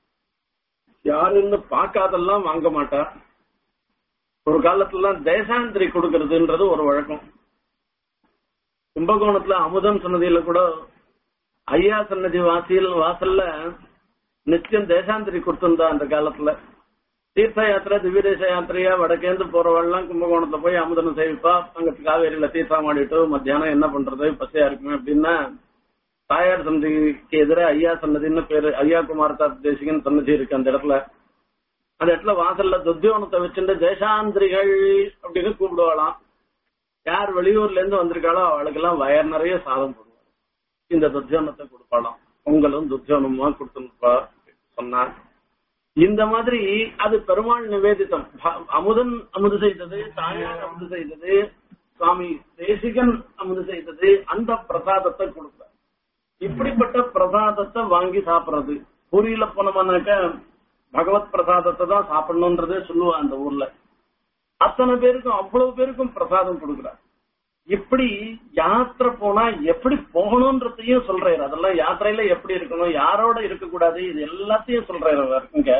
யாருன்னு பார்க்காதெல்லாம் வாங்க மாட்டா ஒரு காலத்துலாம் தேசாந்திரி கொடுக்கறதுன்றது ஒரு வழக்கம் கும்பகோணத்துல அமுதம் சன்னதியில கூட ஐயா சன்னதி வாசியில் வாசல்ல நித்தியம் தேசாந்திரி கொடுத்திருந்தா அந்த காலத்துல தீர்த்த யாத்திரை திவ்ய தேச யாத்திரையா வடக்கேந்து போறவெல்லாம் கும்பகோணத்துல போய் அமுதனம் சேவிப்பா அங்க காவேரியில தீர்த்தம் ஆடிட்டு மத்தியானம் என்ன பண்றது பசியா இருக்குமே அப்படின்னா தாயார் சன்னதிக்கு எதிர ஐயா சன்னதின்னு பேரு ஐயா குமார் தாத் தேசிகன் சன்னதி இருக்கு அந்த இடத்துல அந்த இடத்துல வாசல்ல துத்தியோனத்தை வச்சுட்டு தேசாந்திரிகள் அப்படின்னு கூப்பிடுவாளாம் யார் வெளியூர்ல இருந்து வந்திருக்காளோ அவளுக்கெல்லாம் வயர் நிறைய சாதம் போடுவாள் இந்த துத்தியோனத்தை கொடுப்பாளாம் பொங்கலும் துத்தியோனமா கொடுத்துருப்பா சொன்னார் இந்த மாதிரி அது பெருமாள் நிவேதித்தம் ப- அமுதன் அமுது செய்தது தாயார் அமுது செய்தது சுவாமி தேசிகன் அமுது செய்தது அந்த பிரசாதத்தை கொடுப்பார் இப்படிப்பட்ட பிரசாதத்தை வாங்கி சாப்பிடுறது பூரியில போனோம்னாக்க பகவத் பிரசாதத்தை தான் சாப்பிடணும்ன்றதே சொல்லுவா அந்த ஊர்ல அத்தனை பேருக்கும் அவ்வளவு பேருக்கும் பிரசாதம் கொடுக்குறார் இப்படி யாத்திரை போனா எப்படி போகணும்ன்றதையும் சொல்றாரு அதெல்லாம் யாத்திரையில எப்படி இருக்கணும் யாரோட இருக்கக்கூடாது இது எல்லாத்தையும் சொல்றாரு அவர் இங்க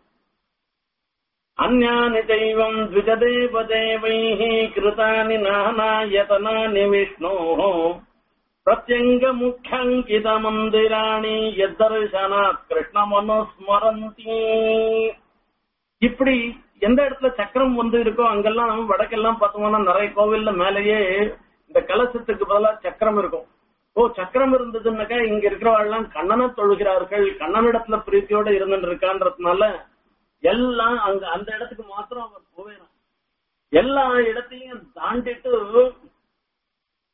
அந்யானி தெய்வம் த்விஜதேவ தேவைः கிருதானி நானாயதனானி விஷ்ணோः பிரத்யங்க முக்கியங்கித மந்திராணி எத்தர்சனாத் கிருஷ்ணமனுஸ்மரந்தி இப்படி எந்த இடத்துல சக்கரம் வந்து இருக்கோ அங்கெல்லாம் வடக்கெல்லாம் பார்த்தோம்னா நிறைய கோவில்ல மேலேயே இந்த கலசத்துக்கு பதிலா சக்கரம் இருக்கும் ஓ சக்கரம் இருந்ததுன்னாக்கா இங்க இருக்கிறவெல்லாம் கண்ணனை தொழுகிறார்கள் கண்ணனிடத்துல பிரீத்தியோட இருந்துட்டு இருக்கான்றதுனால எல்லாம் அங்க அந்த இடத்துக்கு மாத்திரம் அவர் போவேறான் எல்லா இடத்தையும் தாண்டிட்டு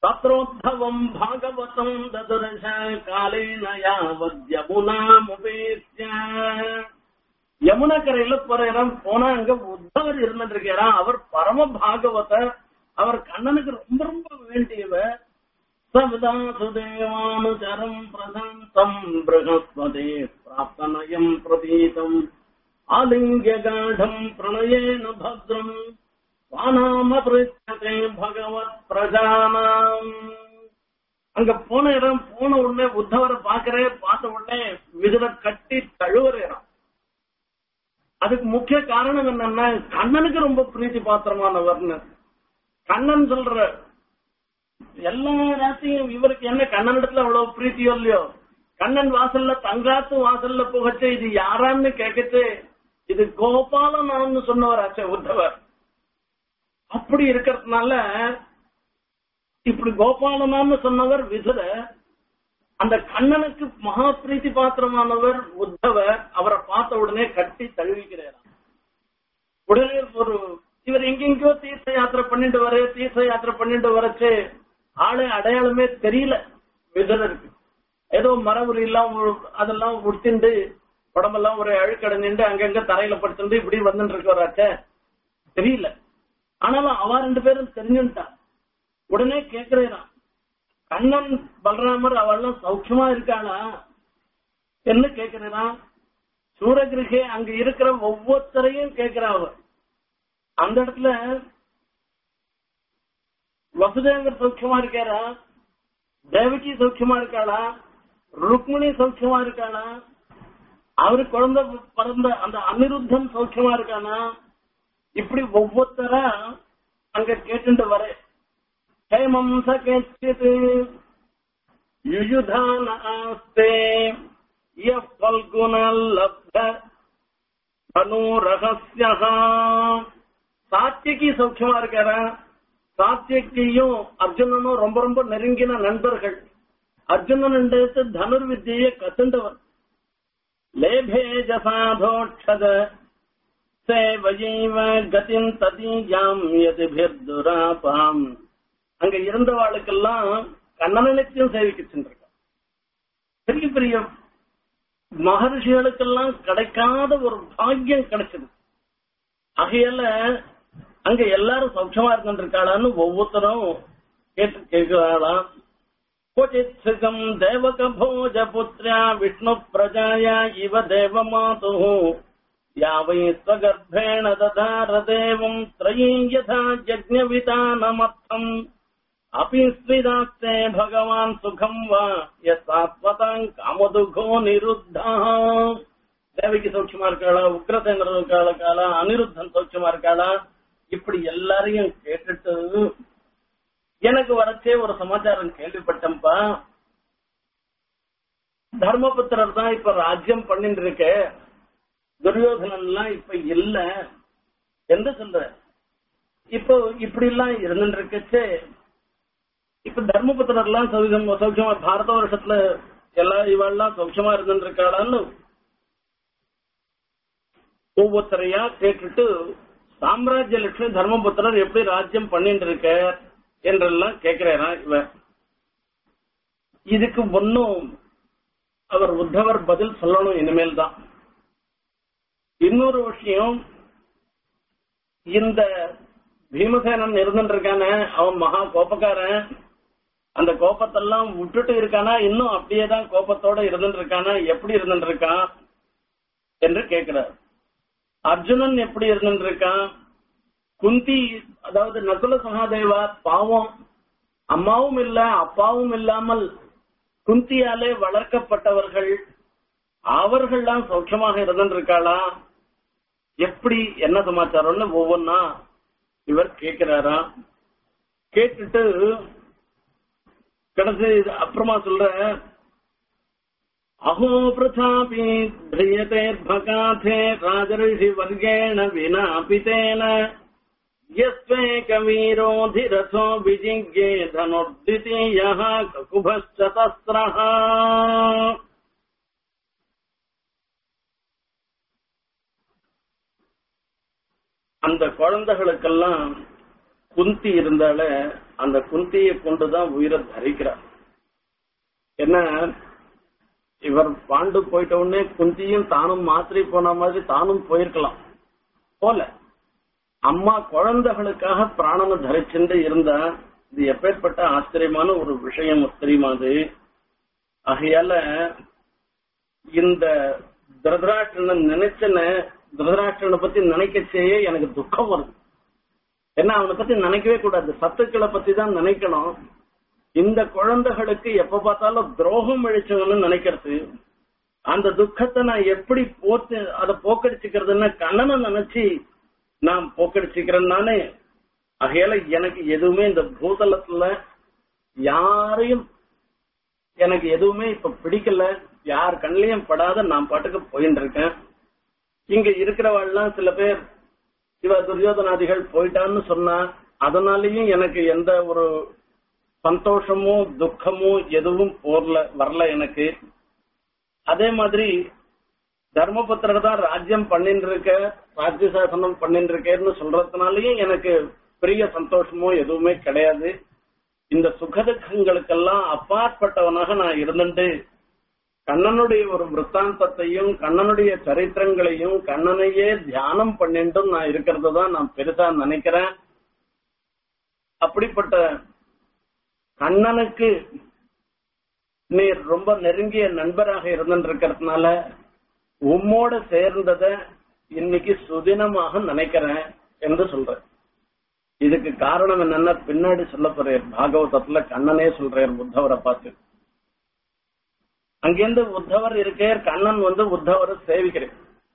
தத்ரோத்தவம் பாகவதம் ததுரச காலேன யாவத்யமுனாமுபேத்ய யமுனக்கரையில போற இடம் போனா அங்க உத்தவர் இருந்துட்டு இருக்கிறான் அவர் பரம பாகவதர் அவர் கண்ணனுக்கு ரொம்ப ரொம்ப வேண்டியவர் சவிதாசுதேவானுச்சரம் பிரசந்தம் பிரகஸ்பதே பிராப்தனயம் பிரதீதம் ஆலிங்ககாடம் பிரணயேன பத்ரம் வானாம பிரச்சதே பகவத் பிரஜானாம் அங்க போன இடம் போன உடனே உத்தவரை பாக்குறே பார்த்த உடனே விதுர கட்டி தழுவுற இடம் அதுக்கு முக்கிய காரணம் என்னன்னா கண்ணனுக்கு ரொம்ப பிரீத்தி பாத்திரமானவர்னு கண்ணன் சொல்ற எல்லா ராசியும் இவருக்கு என்ன கண்ணனிடத்துல அவ்வளவு பிரீத்தியோ இல்லையோ கண்ணன் வாசல்ல தங்காத்து வாசல்ல புகச்சே இது யாரான்னு கேட்கச்சு இது கோபாலனான்னு சொன்னவராச்சே உத்தவர் அப்படி இருக்கிறதுனால இப்படி கோபாலனான்னு சொன்னவர் விதுர அந்த கண்ணனுக்கு மகா பிரீத்தி பாத்திரமானவர் உத்தவர் அவரை பார்த்த உடனே கட்டி தழுவிக்கிறார் உடனே ஒரு இவர் எங்கெங்கயோ தீர்த்த யாத்திரை பண்ணிட்டு வர தீர்த்த யாத்திரை பண்ணிட்டு வரச்சு ஆளு அடையாளமே தெரியல விதருக்கு ஏதோ மரபுரி எல்லாம் உ- அதெல்லாம் உடுத்திண்டு உடம்பெல்லாம் ஒரு அழுக்கடைஞ்சுண்டு அங்கங்க தரையில படுத்துட்டு இப்படி வந்துட்டு இருக்கவராச்ச தெரியல ஆனாலும் அவ ரெண்டு பேரும் தெரிஞ்சுட்டா உடனே கேக்குறான் கண்ணன் பலராமர் அவள்லாம் சௌக்கியமா இருக்காளா என்ன கேக்குறான் சூரகிருகே அங்க இருக்கிற ஒவ்வொருத்தரையும் கேக்குறா அவர் அந்த இடத்துல வசுதேவர் சௌக்கியமா இருக்காரா தேவகி சௌக்கியமா இருக்காளா ருக்மிணி சௌக்கியமா இருக்காளா அவரு குழந்தை பிறந்த அந்த அனிருத்தன் சௌக்கியமா இருக்கானா இப்படி ஒவ்வொருத்தரா அங்க கேட்டுட்டு வர ஹேமம் சகேச்சித் யுயுதான் ஆஸ்தே யஃப் பல்குண லப்த தனு ரகசியா சாத்தியகி சௌக்கியமா இருக்காரா சாத்தியகியும் அர்ஜுனனும் ரொம்ப ரொம்ப நெருங்கின நண்பர்கள் அர்ஜுனன் தனுர் வித்தியை கத்துண்டவன் லேபே ஜசாதோட்சத சேவையைவ கதிம் ததீயாம் எதிர்துராபாம் அங்க இருந்தவாளுக்கெல்லாம் கண்ணனை நிச்சயம் சேவிக்க சென்றிருக்கான் பெரிய பெரிய மகர்ஷிகளுக்கெல்லாம் கிடைக்காத ஒரு பாக்கியம் கிடைச்சது ஆகையால அங்க எல்லாரும் சௌக்கியமா இருந்திருக்காளான்னு ஒவ்வொருத்தரும் கேட்டு கேட்கிறாளாம் क्वचित् सुखम् देवकभोजपुत्र्या विष्णुप्रजाया इव देवमातुः या वै स्वगर्भेण दधार देवम् त्रयी यथा यज्ञवितानमर्थम् अपि स्विदास्ते भगवान् सुखम् वा यत्सात्वताम् कामदुघो निरुद्धः தேவகி சௌக்கியமா இருக்காளா உக்ரசேந்திர இருக்காளா அனிருத்தன் சௌக்கியமா இருக்காளா இப்படி எல்லாரையும் கேட்டுட்டு எனக்கு வரச்சே ஒரு சமாச்சாரம் கேள்விப்பட்டேன்ப்பா தர்மபுத்திரர் தான் இப்ப ராஜ்யம் பண்ணிட்டு இருக்க துரியோதனன் எல்லாம் இப்ப இல்ல என்று சொல்ற இப்போ இப்படி எல்லாம் இருந்துட்டு இருக்கச்சே இப்ப தர்மபுத்திரர் எல்லாம் சௌக்கியம் சௌக்கியமா பாரத வருஷத்துல எல்லா இவாள்லாம் சௌக்கியமா இருந்துட்டு இருக்காளான்னு ஒவ்வொருத்தரையா கேட்டுட்டு சாம்ராஜ்ய லட்சுமி தர்மபுத்திரர் எப்படி ராஜ்யம் பண்ணிட்டு இருக்க என்றெல்லாம் கேட்கிறாரா இவர் இதுக்கு ஒன்னும் அவர் உத்தவர் பதில் சொல்லணும் இனிமேல் தான் இன்னொரு விஷயம் இந்த பீமசேனன் இருந்துட்டு இருக்கானே அவன் மகா கோபக்காரன் அந்த கோபத்தெல்லாம் விட்டுட்டு இருக்கானா இன்னும் அப்படியே தான் கோபத்தோட இருந்துட்டு இருக்கானா எப்படி இருந்துட்டு இருக்கான் என்று கேட்கிறார் அர்ஜுனன் எப்படி இருந்துட்டு இருக்கான் குந்தி அதாவது நகுல சகாதேவா பாவம் அம்மாவும் இல்ல அப்பாவும் இல்லாமல் குந்தியாலே வளர்க்கப்பட்டவர்கள் அவர்கள்லாம் சௌக்கியமாக இருந்திருக்காளா எப்படி என்ன சமாச்சாரம்னு ஒவ்வொன்னா இவர் கேட்கிறாரா கேட்டுட்டு கடைசி இது அப்புறமா சொல்ற அஹோ பிரதாபி பிரியதேர்பகாதே ராஜரிஷி வர்கேண வினாபிதேன यस्वेकवीरोऽधिरथो विजिज्ञे धनुर्द्वितीयः ककुभश्चतस्रः அந்த குழந்தைகளுக்கெல்லாம் குந்தி இருந்தால அந்த குந்தியை கொண்டுதான் உயிரை தரிக்கிறார் என்ன இவர் பாண்டு போயிட்ட உடனே குந்தியும் தானும் மாத்திரை போன மாதிரி தானும் போயிருக்கலாம் போல அம்மா குழந்தைகளுக்காக பிராணனை தரிச்சுட்டு இருந்தா இது எப்பேற்பட்ட ஆச்சரியமான ஒரு விஷயம் தெரியுமா அது ஆகையால இந்த திருதராஷ்டிரனை நினைச்சன திருதராஷ்டிரனை பத்தி நினைக்கச்சேயே எனக்கு துக்கம் வருது ஏன்னா அவனை பத்தி நினைக்கவே கூடாது சத்துக்களை பத்தி தான் நினைக்கணும் இந்த குழந்தைகளுக்கு எப்ப பார்த்தாலும் துரோகம் அழிச்சவன்னு நினைக்கிறது அந்த துக்கத்தை நான் எப்படி போத்து அதை போக்கடிச்சுக்கிறதுன்னா கண்ணனை நினைச்சு நான் போக்கடிச்சுக்கிறேன் நானே ஆகையால எனக்கு எதுவுமே இந்த பூதலத்துல யாரையும் எனக்கு எதுவுமே இப்ப பிடிக்கல யார் கண்ணிலையும் படாத நான் பாட்டுக்கு போயிட்டு இருக்கேன் இங்க இருக்கிறவாள்லாம் சில பேர் இவ துரியோதனாதிகள் போயிட்டான்னு சொன்னா அதனாலயும் எனக்கு எந்த ஒரு சந்தோஷமோ துக்கமோ எதுவும் போர்ல வரல எனக்கு அதே மாதிரி தர்மபுத்திரர் தான் ராஜ்யம் பண்ணிட்டு இருக்க ராஜ்ய சாசனம் பண்ணிட்டு இருக்கேன்னு சொல்றதுனாலயும் எனக்கு பெரிய சந்தோஷமோ எதுவுமே கிடையாது இந்த சுகதுக்கங்களுக்கெல்லாம் அப்பாற்பட்டவனாக நான் இருந்துட்டு கண்ணனுடைய ஒரு விற்த்தாந்தத்தையும் கண்ணனுடைய சரித்திரங்களையும் கண்ணனையே தியானம் பண்ணிட்டும் நான் இருக்கிறது தான் நான் பெருசா நினைக்கிறேன் அப்படிப்பட்ட கண்ணனுக்கு நீ ரொம்ப நெருங்கிய நண்பராக இருந்துருக்கிறதுனால உம்மோட சேர்ந்தத இன்னைக்கு சுதினமாக நினைக்கிறேன் என்று சொல்றேன் இதுக்கு காரணம் என்னன்னா பின்னாடி சொல்ல போறார் பாகவதத்துல கண்ணனே சொல்றார் உத்தவரை பார்த்து அங்கிருந்து உத்தவர் இருக்கார் கண்ணன் வந்து உத்தவரை சேவிக்கிறேன்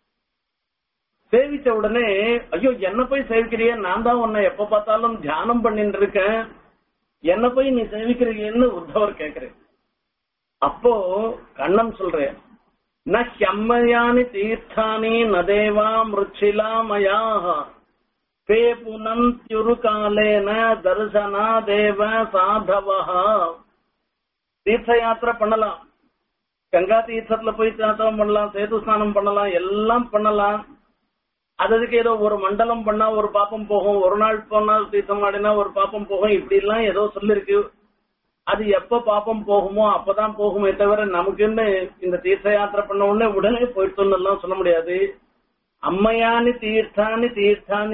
சேவிச்ச உடனே ஐயோ என்ன போய் சேவிக்கிறிய நான் தான் உன்னை எப்ப பார்த்தாலும் தியானம் பண்ணிட்டு இருக்கேன் என்ன போய் நீ சேவிக்கிறீங்கன்னு உத்தவர் கேக்குறேன் அப்போ கண்ணன் சொல்றேன் ந ஹியம்மயானி தீர்த்தானி நதேவா மிருச்சிலா மயாக தே புனந்தியுருகாலேன தரிசனா தேவ சாதவஹா தீர்த்த யாத்திரை பண்ணலாம் கங்கா தீர்த்தத்துல போய் தீர்த்தம் பண்ணலாம் சேது ஸ்நானம் பண்ணலாம் எல்லாம் பண்ணலாம் அதுக்கு ஏதோ ஒரு மண்டலம் பண்ணா ஒரு பாப்பம் போகும் ஒரு நாள் போனா தீர்த்தம் ஆடினா ஒரு பாப்பம் போகும் இப்படி எல்லாம் ஏதோ சொல்லிருக்கு அது எப்ப பாப்பம் போகுமோ அப்பதான் போகுமே தவிர நமக்குன்னு இந்த தீர்த்த யாத்திரை பண்ண உடனே உடனே போயிட்டு எல்லாம் சொல்ல முடியாது அம்மையானி தீர்த்தானி தீர்த்தானி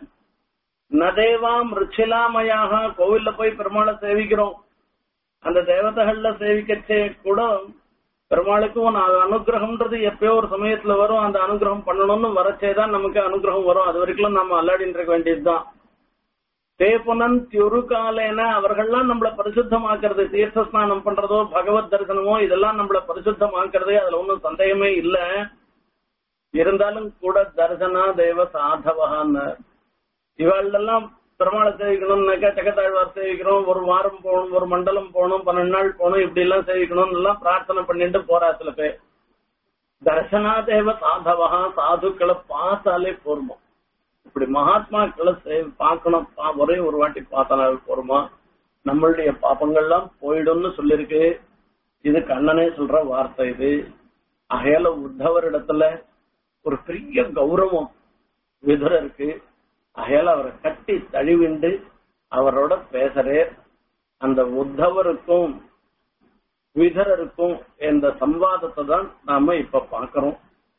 நதேவா மிருச்சிலாமயாக கோவில்ல போய் பெருமாளை சேவிக்கிறோம் அந்த தேவதைகள்ல சேவிக்கச்சே கூட பெருமாளுக்கும் அனுகிரகம்ன்றது எப்பயோ ஒரு சமயத்துல வரும் அந்த அனுகிரகம் பண்ணணும்னு வரச்சேதான் நமக்கு அனுகிரகம் வரும் அது வரைக்கும் நம்ம அல்லாடின்னு இருக்க வேண்டியதுதான் தேபுனன் தியுருகாலேன அவர்கள்லாம் நம்மள பரிசுத்தமாக்குறது தீர்த்த ஸ்நானம் பண்றதோ பகவத் தரிசனமோ இதெல்லாம் நம்மள பரிசுத்தமாக்குறது அதுல ஒன்றும் சந்தேகமே இல்ல இருந்தாலும் கூட தரிசனா தேவ சாதவகான்னு இவாளெல்லாம் பெருமாளை சேவிக்கணும்னாக்கா சக்கத்தாழ்வார் சேவிக்கிறோம் ஒரு வாரம் போகணும் ஒரு மண்டலம் போகணும் பன்னெண்டு நாள் போகணும் இப்படி எல்லாம் சேவிக்கணும் எல்லாம் பிரார்த்தனை பண்ணிட்டு போறா சில பேர் தர்சனா தேவ சாதவகா சாதுக்களை பார்த்தாலே போருமா இப்படி மகாத்மாக்களை பார்க்கணும் ஒரே ஒரு வாட்டி பார்த்தாலே போருமா நம்மளுடைய பாப்பங்கள்லாம் போயிடும்னு சொல்லிருக்கு இது கண்ணனே சொல்ற வார்த்தை இது அகையால உத்தவர் இடத்துல ஒரு பெரிய கௌரவம் விதுரருக்கு அகையால அவரை கட்டி தழுவிண்டு அவரோட பேசுறே அந்த உத்தவருக்கும் விதரருக்கும் இந்த சம்வாதத்தை தான் நாம இப்ப பாக்குறோம்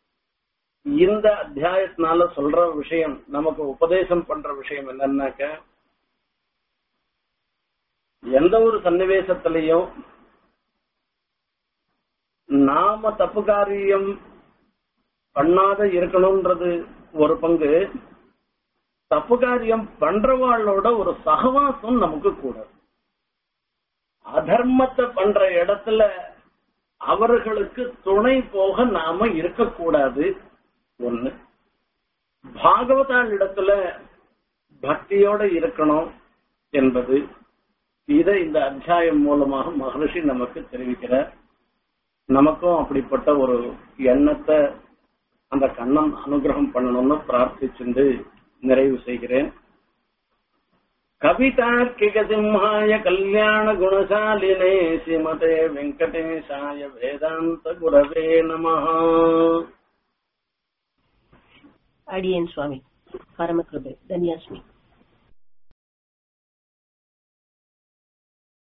இந்த அத்தியாயத்தினால சொல்ற விஷயம் நமக்கு உபதேசம் பண்ற விஷயம் என்னன்னாக்க எந்த ஒரு சன்னிவேசத்திலையும் நாம தப்பு காரியம் பண்ணாத இருக்கணும்ன்றது ஒரு பங்கு தப்பு காரியம் பண்றவாளோட ஒரு சகவாசம் நமக்கு கூடாது அதர்மத்தை பண்ற இடத்துல அவர்களுக்கு துணை போக நாம இருக்கக்கூடாது ஒண்ணு பாகவதாள் இடத்துல பக்தியோட இருக்கணும் என்பது இதை இந்த அத்தியாயம் மூலமாக மகர்ஷி நமக்கு தெரிவிக்கிறார் நமக்கும் அப்படிப்பட்ட ஒரு எண்ணத்தை அந்த கண்ணன் அனுகிரகம் பண்ணணும்னு பிரார்த்திச்சுண்டு நிறைவு செய்கிறேன் கவிதார்க்கிக சிம்ஹாய கல்யாண குணசாலினே ஸ்ரீமதே வெங்கடேஷாய வேதாந்த குரவே நமஹ அடியேன் சுவாமி பரமகிருபை தன்யாஸ்மி